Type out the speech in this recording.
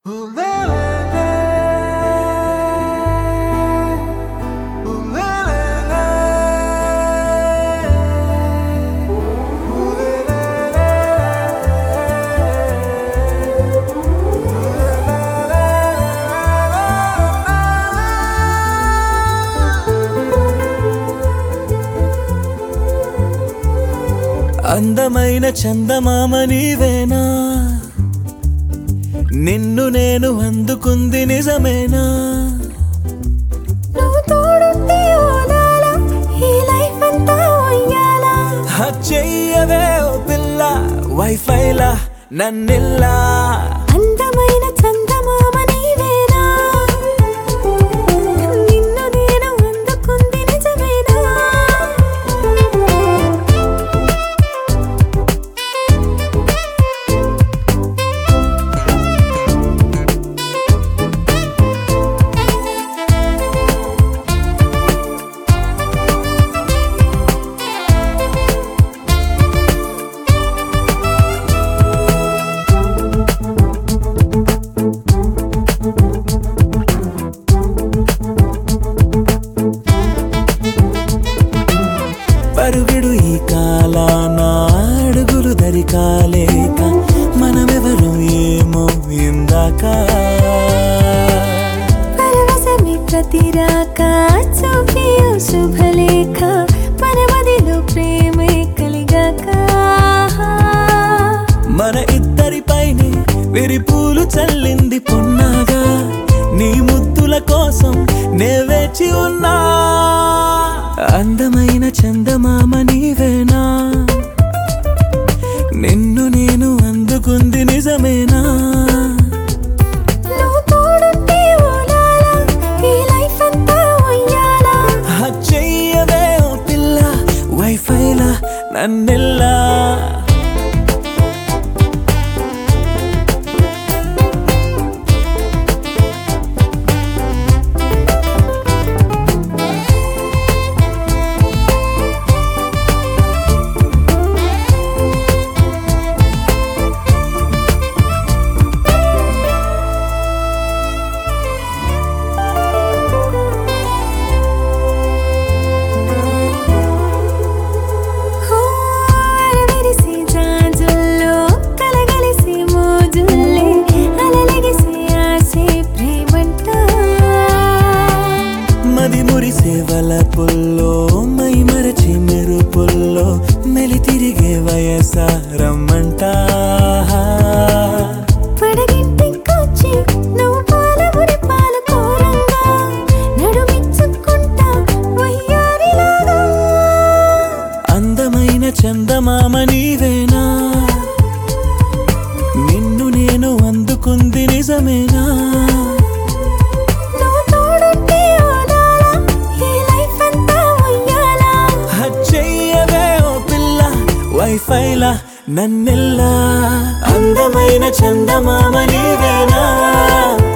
అందమైన చందమామ నీవేనా నిన్ను నేను అందుకుంది నిజమేనా నువ్వు తోడుంటే ఓలాల ఈ లైఫ్ అంతా ఉయ్యాలా చెయ్యవే ఓ పిల్ల వైఫైలా నన్నిల్లా అందమైన చందమామ నీవేనా నిన్ను నేను అందుకుంది నిజమేనా పరుగుడు ఈ కాలాన అడుగులు దరి కాలేక మనమెవరు ఏమో ఇందాక పరవశమే ప్రతిరాక చూపి ఓ శుభలేఖ మన మదిలో ప్రేమే కలిగాక మన ఇద్దరిపైనే విరిపూలు చల్లింది పొన్నాగా నీ ముద్దుల కోసం నే వేచి ఉన్నా అందమైన చందమామ నీవేనా నిన్ను నేను అందుకుంది నిజమేనా నువ్వు తోడుంటే ఓలాల ఈ లైఫ్ అంతా ఉయ్యాలా చెయ్యవే ఓ పిల్ల వైఫైలా నన్నెల్లా విరిసి జాజుల్లో కలగలిసి మోజుల్లే అలలగిసి ఆసే ప్రేమంట మది మురిసే వలపుల్లో మై మరచి మెరుపుల్లో మెలి తిరిగే వయసారమ్మంట పడగింటికొచ్చి నువ్వు పాలబురి పాలు కోరంగా నడుమిచ్చుకుంటా వయ్యారిలాగా అందమైన చందమామ నీవేనా నిన్ను నేను అందుకుంది నిజమేనా నువ్వు తోడుంటే ఓలాల ఈ లైఫ్ అంతా ఉయ్యాలా చెయ్యవే ఓ పిల్ల వైఫైలా నన్నెల్లా అందమైన చందమామ నీవేనా